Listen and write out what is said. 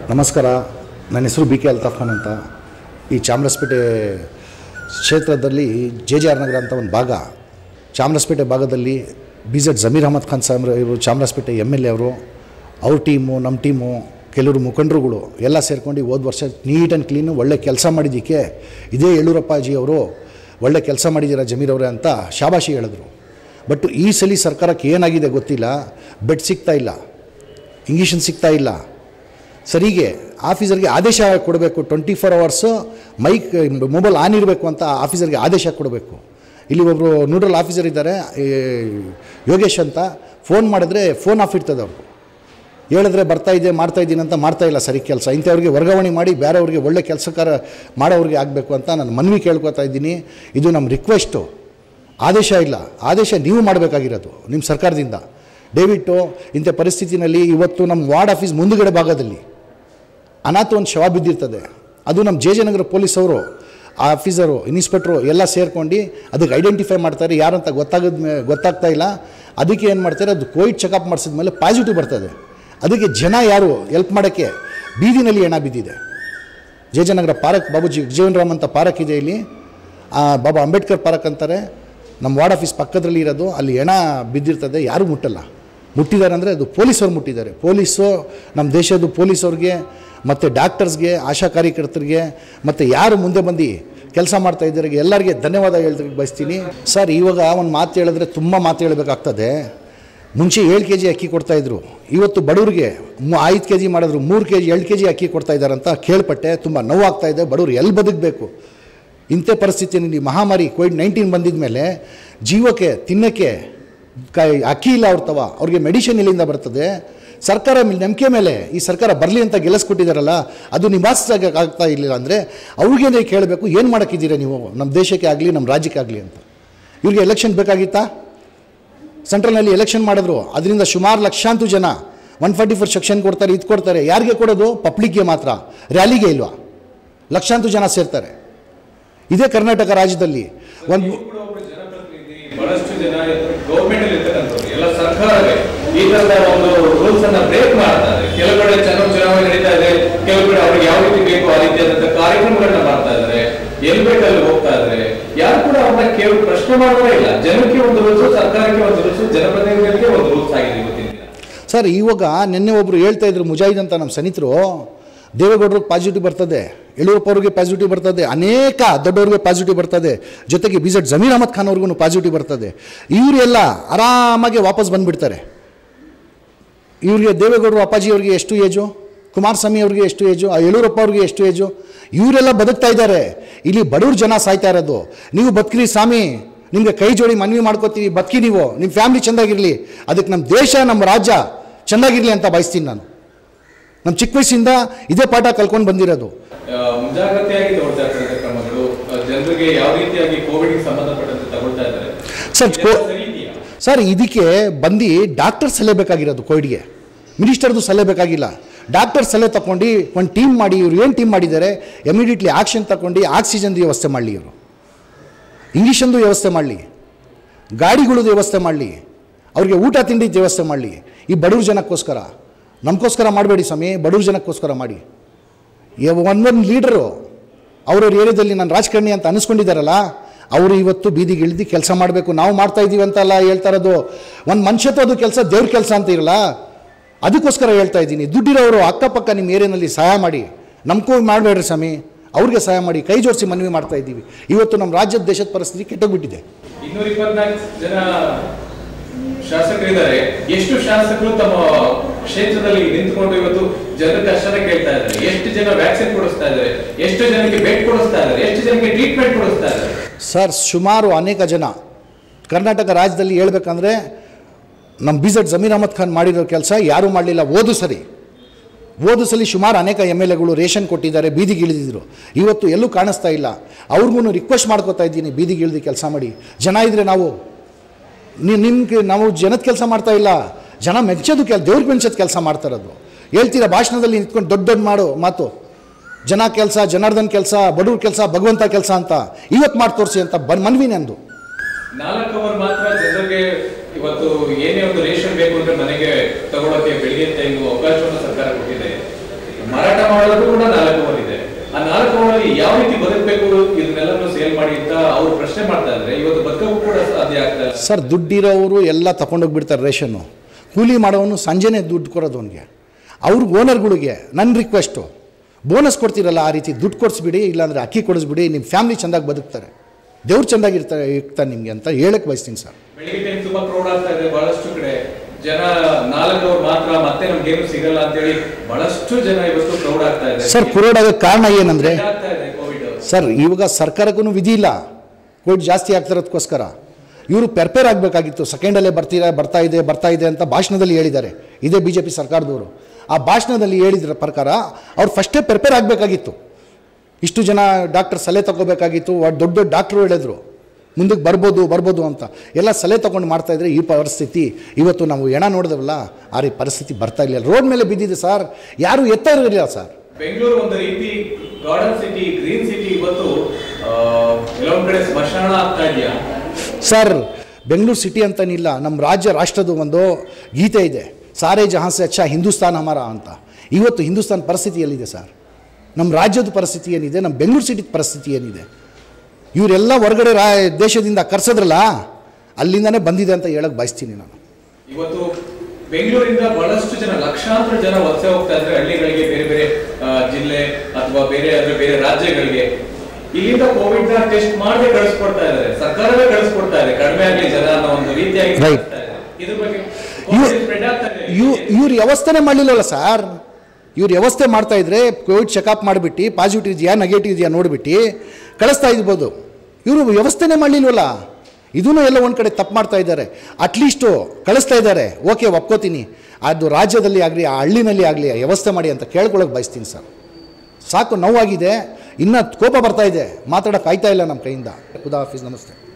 ನಮಸ್ಕಾರ ನನ್ನ ಹೆಸರು ಬಿ ಕೆ ಅಲ್ತಾಫ್ ಖಾನ್ ಅಂತ ಈ ಚಾಮರಾಜಪೇಟೆ ಕ್ಷೇತ್ರದಲ್ಲಿ ಜೆ ಜೆ ಆರ್ ನಗರ ಅಂತ ಒಂದು ಭಾಗ ಚಾಮರಾಜಪೇಟೆ ಭಾಗದಲ್ಲಿ ಬಿ ಜೆಡ್ ಜಮೀರ್ ಅಹಮದ್ ಖಾನ್ ಸಾಹೇಬ್ರು ಇವರು ಚಾಮರಾಜಪೇಟೆ ಎಮ್ ಎಲ್ ಎ ಅವರು ಅವ್ರ ಟೀಮು ನಮ್ಮ ಟೀಮು ಕೆಲವರು ಮುಖಂಡರುಗಳು ಎಲ್ಲ ಸೇರ್ಕೊಂಡು ಹೋದ ವರ್ಷ ನೀಟ್ ಆ್ಯಂಡ್ ಕ್ಲೀನು ಒಳ್ಳೆ ಕೆಲಸ ಮಾಡಿದ್ದಕ್ಕೆ ಇದೇ ಯಡಿಯೂರಪ್ಪಾಜಿ ಅವರು ಒಳ್ಳೆ ಕೆಲಸ ಮಾಡಿದ್ದೀರಾ ಜಮೀರ್ ಅವರೇ ಅಂತ ಶಾಬಾಶಿ ಹೇಳಿದ್ರು ಬಟ್ ಈ ಸಲ ಸರ್ಕಾರಕ್ಕೆ ಏನಾಗಿದೆ ಗೊತ್ತಿಲ್ಲ ಬೆಡ್ ಸಿಗ್ತಾ ಇಲ್ಲ ಇಂಜೆಕ್ಷನ್ ಸಿಗ್ತಾ ಇಲ್ಲ ಸರಿಗೆ ಆಫೀಸರ್ಗೆ ಆದೇಶ ಕೊಡಬೇಕು twenty four hours mike mobile on ಇರಬೇಕು ಅಂತ ಆಫೀಸರ್ಗೆ ಆದೇಶ ಕೊಡಬೇಕು ಇಲ್ಲಿ ಒಬ್ಬರು ನ್ಯೂಟ್ರಲ್ ಆಫೀಸರ್ ಇದ್ದಾರೆ ಈ ಯೋಗೇಶ್ ಅಂತ ಫೋನ್ ಮಾಡಿದ್ರೆ ಫೋನ್ ಆಫ್ ಇರ್ತದೆ ಅವರು ಹೇಳಿದ್ರೆ ಬರ್ತಾ ಇದೆ ಮಾಡ್ತಾ ಇದ್ದೀನಿ ಅಂತ ಮಾಡ್ತಾ ಇಲ್ಲ ಸರಿ ಕೆಲಸ ಇಂಥವ್ರಿಗೆ ವರ್ಗಾವಣೆ ಮಾಡಿ ಬೇರೆಯವ್ರಿಗೆ ಒಳ್ಳೆ ಕೆಲಸಕಾರ ಮಾಡೋವ್ರಿಗೆ ಆಗಬೇಕು ಅಂತ ನಾನು ಮನವಿ ಕೇಳ್ಕೊತಾ ಇದ್ದೀನಿ ಇದು ನಮ್ಮ ರಿಕ್ವೆಸ್ಟು ಆದೇಶ ಇಲ್ಲ ಆದೇಶ ನೀವು ಮಾಡಬೇಕಾಗಿರೋದು ನಿಮ್ಮ ಸರ್ಕಾರದಿಂದ ದಯವಿಟ್ಟು ಇಂಥ ಪರಿಸ್ಥಿತಿನಲ್ಲಿ ಇವತ್ತು ನಮ್ಮ ವಾರ್ಡ್ ಆಫೀಸ್ ಮುಂದುಗಡೆ ಭಾಗದಲ್ಲಿ ಅನಾಥ ಒಂದು ಶವ ಬಿದ್ದಿರ್ತದೆ ಅದು ನಮ್ಮ ಜೆ ಜೆ ನಗರ ಪೊಲೀಸವರು ಆ ಆಫೀಸರು ಇನ್ಸ್ಪೆಕ್ಟ್ರು ಎಲ್ಲ ಸೇರ್ಕೊಂಡು ಅದಕ್ಕೆ ಐಡೆಂಟಿಫೈ ಮಾಡ್ತಾರೆ ಯಾರಂತ ಗೊತ್ತಾಗದ ಮೇ ಗೊತ್ತಾಗ್ತಾ ಇಲ್ಲ ಅದಕ್ಕೆ ಏನು ಮಾಡ್ತಾರೆ ಅದು ಕೋವಿಡ್ ಚೆಕಪ್ ಮಾಡಿಸಿದ ಮೇಲೆ ಪಾಸಿಟಿವ್ ಬರ್ತದೆ ಅದಕ್ಕೆ ಜನ ಯಾರು ಹೆಲ್ಪ್ ಮಾಡೋಕ್ಕೆ ಬೀದಿನಲ್ಲಿ ಹೆಣ ಬಿದ್ದಿದೆ J J Nagar park Babuji Jeevan Ram ಅಂತ ಪಾರ್ಕ್ ಇದೆ ಇಲ್ಲಿ ಆ, ಬಾಬಾ ಅಂಬೇಡ್ಕರ್ ಪಾರ್ಕ್ ಅಂತಾರೆ ನಮ್ಮ ವಾರ್ಡ್ ಆಫೀಸ್ ಪಕ್ಕದಲ್ಲಿ ಇರೋದು ಅಲ್ಲಿ ಹೆಣ ಬಿದ್ದಿರ್ತದೆ ಯಾರೂ ಮುಟ್ಟಲ್ಲ ಮುಟ್ಟಿದ್ದಾರೆ ಅಂದರೆ ಅದು ಪೊಲೀಸವ್ರು ಮುಟ್ಟಿದ್ದಾರೆ ಪೊಲೀಸು ನಮ್ಮ ದೇಶದ ಪೊಲೀಸವ್ರಿಗೆ ಮತ್ತು ಡಾಕ್ಟರ್ಸ್ಗೆ ಆಶಾ ಕಾರ್ಯಕರ್ತರಿಗೆ ಮತ್ತು ಯಾರು ಮುಂದೆ ಬಂದು ಕೆಲಸ ಮಾಡ್ತಾ ಇದ್ದಾರೆ ಎಲ್ಲರಿಗೆ ಧನ್ಯವಾದ ಹೇಳ್ದಕ್ಕೆ ಬಯಸ್ತೀನಿ ಸರ್ ಇವಾಗ ಒಂದು ಮಾತು ಹೇಳಿದ್ರೆ ತುಂಬ ಮಾತು ಹೇಳಬೇಕಾಗ್ತದೆ ಮುಂಚೆ ಏಳು ಕೆ ಜಿ ಅಕ್ಕಿ ಕೊಡ್ತಾಯಿದ್ರು ಇವತ್ತು ಬಡವ್ರಿಗೆ ಮೂ- ಐದು ಕೆ ಜಿ ಮಾಡಿದ್ರು ಮೂರು ಕೆ ಜಿ ಎರಡು ಕೆ ಜಿ ಅಕ್ಕಿ ಕೊಡ್ತಾ ಇದ್ದಾರೆ ಅಂತ ಕೇಳ್ಪಟ್ಟೆ ತುಂಬ ನೋವಾಗ್ತಾ ಇದೆ ಬಡವ್ರು ಎಲ್ಲಿ ಬದುಕಬೇಕು ಇಂಥ ಪರಿಸ್ಥಿತಿಯಲ್ಲಿ ಈ ಮಹಾಮಾರಿ ಕೋವಿಡ್ ನೈನ್ಟೀನ್ ಬಂದಿದ ಮೇಲೆ ಜೀವಕ್ಕೆ ತಿನ್ನಕ್ಕೆ ಕ ಅಕ್ಕಿ ಇಲ್ಲ ಅವ್ರ ತವ ಅವ್ರಿಗೆ ಮೆಡಿಷನ್ ಎಲ್ಲಿಂದ ಬರ್ತದೆ ಸರ್ಕಾರ ಮೇಲೆ ನಂಬಿಕೆ ಮೇಲೆ ಈ ಸರ್ಕಾರ ಬರಲಿ ಅಂತ ಗೆಲ್ಲಿಸ್ಕೊಟ್ಟಿದ್ದಾರಲ್ಲ ಅದು ನಿಭಾಯಿಸಕ್ಕೆ ಆಗ್ತಾ ಇಲ್ಲ ಅಂದರೆ ಅವ್ರಿಗೇನೆ ಕೇಳಬೇಕು ಏನು ಮಾಡೋಕ್ಕಿದ್ದೀರಾ ನೀವು ನಮ್ಮ ದೇಶಕ್ಕೆ ಆಗಲಿ ನಮ್ಮ ರಾಜ್ಯಕ್ಕೆ ಆಗಲಿ ಅಂತ ಇವ್ರಿಗೆ ಎಲೆಕ್ಷನ್ ಬೇಕಾಗಿತ್ತಾ ಸೆಂಟ್ರಲ್ನಲ್ಲಿ ಎಲೆಕ್ಷನ್ ಮಾಡಿದ್ರು ಅದರಿಂದ ಸುಮಾರು ಲಕ್ಷಾಂತರ ಜನ ಒನ್ ಫಾರ್ಟಿ ಫೋರ್ ಸೆಕ್ಷನ್ ಕೊಡ್ತಾರೆ ಇದು ಕೊಡ್ತಾರೆ ಯಾರಿಗೆ ಕೊಡೋದು ಪಬ್ಲಿಕ್ಗೆ ಮಾತ್ರ ರ್ಯಾಲಿಗೆ ಇಲ್ವಾ ಲಕ್ಷಾಂತರ ಜನ ಸೇರ್ತಾರೆ ಇದೇ ಕರ್ನಾಟಕ ರಾಜ್ಯದಲ್ಲಿ ಒಂದು ನೀವು ಕೂಡ ಒಬ್ಬರು ಜನಪ್ರತಿನಿಧಿ ಬಹಳಷ್ಟು ಜನ ಗೌರ್ಮೆಂಟ್ ಅಲ್ಲಿ ಇರ್ತಕ್ಕಂಥವ್ರು ಎಲ್ಲ ಸರ್ಕಾರವೇ ಈ ತರದ ಒಂದು ರೂಲ್ಸ್ ಅನ್ನ ಬ್ರೇಕ್ ಮಾಡ್ತಾರೆ ಕೆಲವು ಕಡೆ ಚುನಾವ ಚುನಾವಣೆ ನಡೀತಾ ಇದೆ ಕೆಲವು ಕಡೆ ಅವ್ರಿಗೆ ಯಾವ ರೀತಿ ಬೇಕು ಆ ರೀತಿಯಾದಂತ ಕಾರ್ಯಕ್ರಮಗಳನ್ನ ಮಾಡ್ತಾ ಇದ್ದಾರೆ ಎಲ್ಲಿ ಬೇಕಲ್ಲಿ ಹೋಗ್ತಾ ಇದ್ದಾರೆ ಯಾರು ಕೂಡ ಅವ್ರನ್ನ ಕೇಳಿ ಪ್ರಶ್ನೆ ಮಾಡೋದೇ ಇಲ್ಲ ಜನಕ್ಕೆ ಒಂದು ರೂಲ್ಸ್ ಸರ್ಕಾರಕ್ಕೆ ಒಂದು ರೂಲ್ಸ್ ಜನಪ್ರತಿನಿಧಿಗಳಿಗೆ ಒಂದು ರೂಲ್ಸ್ ಆಗಿದೆ ಇವತ್ತಿನ ದಿನ ಸರ್ ಇವಾಗ ನಿನ್ನೆ ಒಬ್ಬರು ಹೇಳ್ತಾ ಇದ್ರು ಮುಜಾಹಿದ್ ಅಂತ ನಮ್ಮ ಸನಿತರು ದೇವೇಗೌಡರಿಗೆ ಪಾಸಿಟಿವ್ ಬರ್ತದೆ ಯಡಿಯೂರಪ್ಪ ಅವ್ರಿಗೆ ಪಾಸಿಟಿವ್ ಬರ್ತದೆ ಅನೇಕ ದೊಡ್ಡವ್ರಿಗೆ ಪಾಸಿಟಿವ್ ಬರ್ತದೆ ಜೊತೆಗೆ ಬಿ ಜೆಡ್ ಜಮೀರ್ ಅಹಮದ್ ಖಾನ್ ಅವ್ರಿಗೂ ಪಾಸಿಟಿವ್ ಬರ್ತದೆ ಇವರೆಲ್ಲ ಆರಾಮಾಗಿ ವಾಪಸ್ ಬಂದುಬಿಡ್ತಾರೆ ಇವ್ರಿಗೆ ದೇವೇಗೌಡರು ಅಪ್ಪಾಜಿ ಅವ್ರಿಗೆ ಎಷ್ಟು ಏಜು ಕುಮಾರಸ್ವಾಮಿ ಅವ್ರಿಗೆ ಎಷ್ಟು ಏಜು ಆ ಯಡಿಯೂರಪ್ಪ ಅವ್ರಿಗೆ ಎಷ್ಟು ಏಜು ಇವರೆಲ್ಲ ಬದುಕ್ತಾ ಇದ್ದಾರೆ ಇಲ್ಲಿ ಬಡವ್ರ ಜನ ಸಾಯ್ತಾ ಇರೋದು ನೀವು ಬದುಕ್ರಿ ಸ್ವಾಮಿ ನಿಮಗೆ ಕೈ ಜೋಡಿ ಮನವಿ ಮಾಡ್ಕೋತೀವಿ ಬದುಕಿ ನೀವು ನಿಮ್ಮ ಫ್ಯಾಮಿಲಿ ಚೆಂದಾಗಿರಲಿ ಅದಕ್ಕೆ ನಮ್ಮ ದೇಶ ನಮ್ಮ ರಾಜ್ಯ ಚೆಂದಾಗಿರಲಿ ಅಂತ ಬಯಸ್ತೀನಿ ನಾನು ನಮ್ಮ ಚಿಕ್ಕ ವಯಸ್ಸಿಂದ ಇದೇ ಪಾಠ ಕಲ್ಕೊಂಡು ಬಂದಿರೋದು ಆ, ಮುಂಜಾಗ್ರತೆಯಾಗಿ ತಗೊಳ್ತಾ ಇರ್ತಕ್ಕಂಥ ಕ್ರಮಗಳು ಆ, ಜನರಿಗೆ ಯಾವ ರೀತಿಯಾಗಿ ಕೋವಿಡ್ ಸಂಬಂಧಪಟ್ಟಂತೆ ತಗೊಳ್ತಾ ಇದ್ದಾರೆ ಸರ್, ಇದೆಲ್ಲ ಕೋ- ಸರಿ ಇದೆಯಾ ಸರ್ ಇದಕ್ಕೆ ಬಂದು ಡಾಕ್ಟರ್ ಸಲಹೆ ಬೇಕಾಗಿರೋದು ಕೋವಿಡ್ಗೆ ಮಿನಿಸ್ಟರ್ದು ಸಲಹೆ ಬೇಕಾಗಿಲ್ಲ ಡಾಕ್ಟರ್ ಸಲಹೆ ತಗೊಂಡು ಒಂದು ಟೀಮ್ ಮಾಡಿ ಇವ್ರು ಏನು ಟೀಮ್ ಮಾಡಿದ್ದಾರೆ ಇಮಿಡಿಯೇಟ್ಲಿ ಆಕ್ಷನ್ ತಗೊಂಡು ಆಕ್ಸಿಜನ್ದು ವ್ಯವಸ್ಥೆ ಮಾಡಲಿ ಇವರು ಇಂಗ್ಲೀಷಂದು ವ್ಯವಸ್ಥೆ ಮಾಡಲಿ ಗಾಡಿಗಳದ್ದು ವ್ಯವಸ್ಥೆ ಮಾಡಲಿ ಅವ್ರಿಗೆ ಊಟ ತಿಂಡಿ ವ್ಯವಸ್ಥೆ ಮಾಡಲಿ ಈ ಬಡವ್ರ ಜನಕ್ಕೋಸ್ಕರ ನಮಗೋಸ್ಕರ ಮಾಡಬೇಡಿ ಸ್ವಾಮಿ ಬಡವ್ರ ಜನಕ್ಕೋಸ್ಕರ ಮಾಡಿ ಒಂದೊಂದು ಲೀಡರು ಅವ್ರವ್ರ ಏರಿಯಾದಲ್ಲಿ ನಾನು ರಾಜಕಾರಣಿ ಅಂತ ಅನಿಸ್ಕೊಂಡಿದ್ದಾರಲ್ಲ ಅವರು ಇವತ್ತು ಬೀದಿಗೆ ಇಳಿದು ಕೆಲಸ ಮಾಡಬೇಕು ನಾವು ಮಾಡ್ತಾ ಇದ್ದೀವಿ ಅಂತೆಲ್ಲ ಹೇಳ್ತಾ ಇರೋದು ಒಂದು ಮನುಷ್ಯತ್ವ ಅದು ಕೆಲಸ ದೇವ್ರ ಕೆಲಸ ಅಂತ ಇರಲ್ಲ ಅದಕ್ಕೋಸ್ಕರ ಹೇಳ್ತಾ ಇದ್ದೀನಿ ದುಡ್ಡಿರೋರು ಅಕ್ಕಪಕ್ಕ ನಿಮ್ಮ ಏರಿಯಾನಲ್ಲಿ ಸಹಾಯ ಮಾಡಿ ನಮ್ಗೂ ಮಾಡಬೇಡ್ರಿ ಸ್ವಾಮಿ ಅವ್ರಿಗೆ ಸಹಾಯ ಮಾಡಿ ಕೈ ಜೋಡಿಸಿ ಮನವಿ ಮಾಡ್ತಾ ಇದ್ದೀವಿ ಇವತ್ತು ನಮ್ಮ ರಾಜ್ಯದ ದೇಶದ ಪರಿಸ್ಥಿತಿ ಕೆಟ್ಟೋಗ್ಬಿಟ್ಟಿದೆ ಇನ್ನೂರ ಇಪ್ಪತ್ನಾಲ್ಕು ಜನ ಶಾಸಕರಿದ್ದಾರೆ ಎಷ್ಟು ಶಾಸಕರು ತಮ್ಮ ಕ್ಷೇತ್ರದಲ್ಲಿ ನಿಂತ್ಕೊಂಡು ಇವತ್ತು ಜನರ ಕಷ್ಟನ ಕೇಳ್ತಾ ಇದ್ದಾರೆ ಎಷ್ಟು ಜನ ವ್ಯಾಕ್ಸಿನ್ ಕೊಡಿಸ್ತಾ ಇದ್ದಾರೆ ಎಷ್ಟು ಜನಕ್ಕೆ ಬೆಡ್ ಕೊಡಿಸ್ತಾ ಇದ್ದಾರೆ ಎಷ್ಟು ಜನಕ್ಕೆ ಟ್ರೀಟ್ಮೆಂಟ್ ಕೊಡಿಸ್ತಾ ಇದ್ದಾರೆ ಸರ್ ಸುಮಾರು ಅನೇಕ ಜನ ಕರ್ನಾಟಕ ರಾಜ್ಯದಲ್ಲಿ ಹೇಳ್ಬೇಕಂದ್ರೆ ನಮ್ಮ ಬಿ ಜೆಡ್ ಜಮೀರ್ ಅಹಮದ್ ಖಾನ್ ಮಾಡಿರೋ ಕೆಲಸ ಯಾರೂ ಮಾಡಲಿಲ್ಲ ಓದು ಸರಿ ಓದು ಸಲ ಸುಮಾರು ಅನೇಕ ಎಮ್ ಎಲ್ ಎಗಳು ರೇಷನ್ ಕೊಟ್ಟಿದ್ದಾರೆ ಬೀದಿಗೆ ಇಳಿದಿದ್ರು ಇವತ್ತು ಎಲ್ಲೂ ಕಾಣಿಸ್ತಾ ಇಲ್ಲ ಅವ್ರಿಗೂ ರಿಕ್ವೆಸ್ಟ್ ಮಾಡ್ಕೋತಾ ಇದ್ದೀನಿ ಬೀದಿಗೆ ಇಳಿದು ಕೆಲಸ ಮಾಡಿ ಜನ ಇದ್ದರೆ ನಾವು ನಿಮ್ಗೆ ನಾವು ಜನದ ಕೆಲಸ ಮಾಡ್ತಾ ಇಲ್ಲ ಜನ ಮೆಚ್ಚೋದು ಕೆಲ ದೇವ್ರಿಗೆ ಮೆಚ್ಚೋದು ಕೆಲಸ ಮಾಡ್ತಾ ಇರೋದು ಹೇಳ್ತೀರಾ ಭಾಷಣದಲ್ಲಿ ನಿಂತ್ಕೊಂಡು ದೊಡ್ಡ ದೊಡ್ಡ ಮಾಡು ಮಾತು ಜನ ಕೆಲಸ ಜನಾರ್ದನ್ ಕೆಲಸ ಬಡವ್ರ ಕೆಲಸ ಭಗವಂತ ಕೆಲಸ ಅಂತ ಇವತ್ತು ಮಾಡಿ ತೋರಿಸಿ ಅಂತ ಬನ್ ಮನ್ವಿ ನಂದು ನಾಲ್ಕು ಅವರ್ ಮಾತ್ರ ಜನರಿಗೆ ಇವತ್ತು ಏನೇ ಒಂದು ರೇಷನ್ ಬೇಕು ಅಂದ್ರೆ ಮನೆಗೆ ತಗೊಳಕ್ಕೆ ಬೆಳಿಗ್ಗೆ ಟೈಮ್ ಅವಕಾಶವನ್ನು ಸರ್ಕಾರ ಕೊಟ್ಟಿದೆ ಮಾರಾಟ ಮಾಡೋದು ಕೂಡ ನಾಲ್ಕು ಓವರ್ ಇದೆ ಆ ನಾಲ್ಕು ಓವರ್ ಯಾವ ರೀತಿ ಬದುಕಬೇಕು ಇದನ್ನೆಲ್ಲನೂ ಸೇಲ್ ಮಾಡಿ ಅಂತ ಅವ್ರು ಪ್ರಶ್ನೆ ಮಾಡ್ತಾ ಇದ್ರೆ ಇವತ್ತು ಬದುಕಕ್ಕೂ ಕೂಡ ಸಾಧ್ಯ ಆಗ್ತಾ ಇಲ್ಲ ಸರ್ ದುಡ್ಡಿರೋರು ಎಲ್ಲ ತಗೊಂಡೋಗ್ಬಿಡ್ತಾರೆ ರೇಷನ್ನು ಕೂಲಿ ಮಾಡೋನು ಸಂಜೆನೇ ದುಡ್ಡು ಕೊಡೋದು ಅವನಿಗೆ ಅವ್ರಿಗೆ ಓನರ್ಗಳಿಗೆ ನನ್ನ ರಿಕ್ವೆಸ್ಟು ಬೋನಸ್ ಕೊಡ್ತೀರಲ್ಲ ಆ ರೀತಿ ದುಡ್ಡು ಕೊಡಿಸ್ಬಿಡಿ ಇಲ್ಲಾಂದರೆ ಅಕ್ಕಿ ಕೊಡಿಸ್ಬಿಡಿ ನಿಮ್ಮ ಫ್ಯಾಮಿಲಿ ಚೆಂದಾಗಿ ಬದುಕ್ತಾರೆ ದೇವ್ರು ಚೆಂದಾಗಿ ಇರ್ತಾರೆ ಇರ್ತಾನೆ ನಿಮಗೆ ಅಂತ ಹೇಳಕ್ಕೆ ಬಯಸ್ತೀನಿ ಸರ್ ಬೆಳಿಗ್ಗೆ ಟೈಮ್ ತುಂಬಾ ಕ್ರೌಡ್ ಆಗ್ತಾ ಇದೆ ಬಹಳಷ್ಟು ಕಡೆ ಜನ ನಾಲ್ಕು ಅವ್ರು ಮಾತ್ರ ಮತ್ತೆ ನಮ್ಗೇನು ಸಿಗಲ್ಲ ಅಂತೇಳಿ ಬಹಳಷ್ಟು ಜನ ಇವತ್ತು ಕ್ರೌಡ್ ಆಗ್ತಾ ಇದೆ ಸರ್ ಕುರೋಡಾಗಕ್ಕೆ ಕಾರಣ ಏನಂದರೆ Spread ಆಗ್ತಾ ಇದೆ ಕೋವಿಡ್ ಸರ್ ಇವಾಗ ಸರ್ಕಾರಕ್ಕೂ ವಿಧಿ ಇಲ್ಲ ಕೋವಿಡ್ ಜಾಸ್ತಿ ಆಗ್ತಿರೋದಕ್ಕೋಸ್ಕರ ಇವರು ಪ್ರಿಪೇರ್ ಆಗಬೇಕಾಗಿತ್ತು ಸೆಕೆಂಡಲ್ಲೇ ಬರ್ತೀರಾ ಬರ್ತಾ ಇದೆ ಬರ್ತಾ ಇದೆ ಅಂತ ಭಾಷಣದಲ್ಲಿ ಹೇಳಿದ್ದಾರೆ ಇದೇ ಬಿ ಜೆ ಪಿ ಸರ್ಕಾರದವರು ಆ ಭಾಷಣದಲ್ಲಿ ಹೇಳಿದ್ರ ಪ್ರಕಾರ ಅವ್ರು ಫಸ್ಟೇ ಪ್ರಿಪೇರ್ ಆಗಬೇಕಾಗಿತ್ತು ಇಷ್ಟು ಜನ ಡಾಕ್ಟರ್ ಸಲಹೆ ತಗೋಬೇಕಾಗಿತ್ತು ವ- ದೊಡ್ಡ ದೊಡ್ಡ ಡಾಕ್ಟ್ರು ಹೇಳಿದ್ರು ಮುಂದಕ್ಕೆ ಬರ್ಬೋದು ಬರ್ಬೋದು ಅಂತ ಎಲ್ಲ ಸಲಹೆ ತೊಗೊಂಡು ಮಾಡ್ತಾ ಇದ್ರೆ ಈ ಪರಿಸ್ಥಿತಿ ಇವತ್ತು ನಾವು ಹೆಣ ನೋಡಿದವಲ್ಲ ಆ ರೀತಿ ಪರಿಸ್ಥಿತಿ ಬರ್ತಾ ಇಲ್ಲ ರೋಡ್ ಮೇಲೆ ಬಿದ್ದಿದೆ ಸರ್ ಯಾರು ಎತ್ತ ಇರಲಿಲ್ಲ ಸರ್ ಬೆಂಗಳೂರು ಒಂದು ರೀತಿ ಗಾರ್ಡನ್ ಸಿಟಿ ಗ್ರೀನ್ ಸಿಟಿ ಇವತ್ತು ಆ, ಕೆಲವೊಂದ್ ಕಡೆ ಸ್ಮಶಾನ ಆಗ್ತಾ ಇದೆಯಾ ಸರ್ ಬೆಂಗಳೂರು ಸಿಟಿ ಅಂತನಿಲ್ಲ ನಮ್ಮ ರಾಜ್ಯ ರಾಷ್ಟ್ರದ ಒಂದು ಗೀತೆ ಇದೆ ಸಾರೇ ಜಹಾನ್ ಸೆ ಅಚ್ಚಾ ಹಿಂದೂಸ್ತಾನ್ ಹಮಾರ ಅಂತ ಇವತ್ತು ಹಿಂದೂಸ್ತಾನ್ ಪರಿಸ್ಥಿತಿ ಎಲ್ಲಿದೆ ಸರ್ ನಮ್ಮ ರಾಜ್ಯದ ಪರಿಸ್ಥಿತಿ ಏನಿದೆ ನಮ್ಮ ಬೆಂಗಳೂರು ಸಿಟಿ ಪರಿಸ್ಥಿತಿ ಏನಿದೆ ಇವರೆಲ್ಲ ಹೊರಗಡೆ ರಾ ದೇಶದಿಂದ ಕರ್ಸೋದ್ರಲ್ಲ ಅಲ್ಲಿಂದನೇ ಬಂದಿದೆ ಅಂತ ಹೇಳಕ್ಕೆ ಬಯಸ್ತೀನಿ ನಾನು ಇವತ್ತು ಬೆಂಗಳೂರಿಂದ ಬಹಳಷ್ಟು ಜನ ಲಕ್ಷಾಂತರ ಜನ ವಲಸೆ ಹೋಗ್ತಾ ಇದ್ರೆ ಹಳ್ಳಿಗಳಿಗೆ ಬೇರೆ ಬೇರೆ ಆ, ಜಿಲ್ಲೆ ಅಥವಾ ಬೇರೆ ಅಂದ್ರೆ ಬೇರೆ ರಾಜ್ಯಗಳಿಗೆ ಇಲ್ಲಿಂದ ಕೋವಿಡ್ ನ ಟೆಸ್ಟ್ ಮಾಡದೆ ಕಳಿಸ್ಕೊಡ್ತಾ ಇದ್ದಾರೆ ಸರ್ಕಾರವೇ ಕಳಿಸ್ಕೊಡ್ತಾ ಇದೆ ಕಡಿಮೆ ಆಗ್ಲಿ ಜನ ಅನ್ನೋ ಒಂದು ರೀತಿಯಾಗಿ Right. ಕಳಿಸ್ತಾ ಇದೆ. ಇದ್ರ ಬಗ್ಗೆ ಇವ್- COVID spread ಆಗ್ತಾ ಇದೆ. ಇವ್ ಇವ್ರು ವ್ಯವಸ್ಥೆನೇ ಮಾಡಲಿಲ್ಲವಲ್ಲ ಸರ್ ಇವ್ರು ವ್ಯವಸ್ಥೆ ಮಾಡ್ತಾ ಇದ್ರೆ ಕೋವಿಡ್ ಚೆಕಪ್ ಮಾಡಿಬಿಟ್ಟು ಪಾಸಿಟಿವ್ ಇದೆಯಾ ನೆಗೆಟಿವ್ ಇದೆಯಾ ನೋಡಿಬಿಟ್ಟು ಕಳಿಸ್ತಾ ಇರ್ಬೋದು ಇವರು ವ್ಯವಸ್ಥೆನೇ ಮಾಡಲಿಲ್ವಲ್ಲ ಇದೂ ಎಲ್ಲ ಒಂದು ಕಡೆ ತಪ್ಪು ಮಾಡ್ತಾ ಇದ್ದಾರೆ ಅಟ್ಲೀಸ್ಟು ಕಳಿಸ್ತಾ ಇದ್ದಾರೆ ಓಕೆ ಒಪ್ಕೋತೀನಿ ಅದು ರಾಜ್ಯದಲ್ಲಿ ಆಗಲಿ ಆ ಹಳ್ಳಿನಲ್ಲಿ ಆಗಲಿ ವ್ಯವಸ್ಥೆ ಮಾಡಿ ಅಂತ ಕೇಳ್ಕೊಳಕ್ಕೆ ಬಯಸ್ತೀನಿ ಸರ್ ಸಾಕು ನೋವಾಗಿದೆ ಇನ್ನೂ ಕೋಪ ಬರ್ತಾ ಇದೆ ಮಾತಾಡೋಕೆ ಆಯ್ತಾ ಇಲ್ಲ ನಮ್ಮ ಕೈಯಿಂದ ಖುದಾ ಹಾಫೀಸ್ ನಮಸ್ತೆ